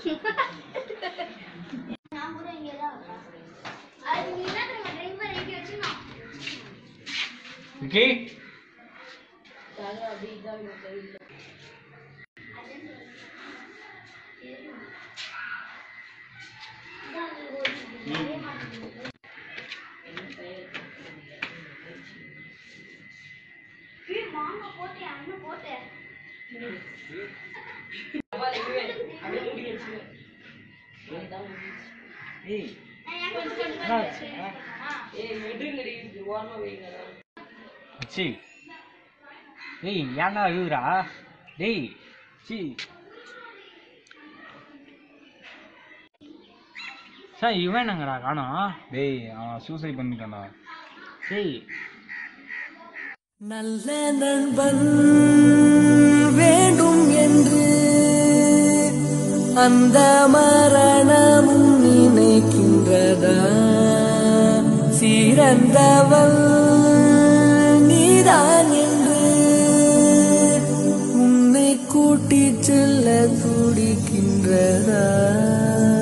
நான் கூட இங்கே தான் இருக்கேன். அதுக்கு நீ என்ன தெரியுமா டிரைவர் எங்கே வச்சுக்கணும் விக்கி ஏய், மாங்க போட்டேன் அண்ணன் போட்டேன் ஏய் நான் எங்க வச்சு என்னாச்சு? சி டேய் ஏன்டா அழுகுறா டேய் சி சார் இவன் என்னங்கடா காணோம் டேய் அவன் சூசைட் பண்ணிட்டான்டா டேய் நல்ல நண்பன் வேண்டும் என்று அந்த மரணமும் நினைக்கின்றதா சிறந்தவள் நீதான் என்று உன்னை கூட்டிச் செல்ல துடிக்கின்றதா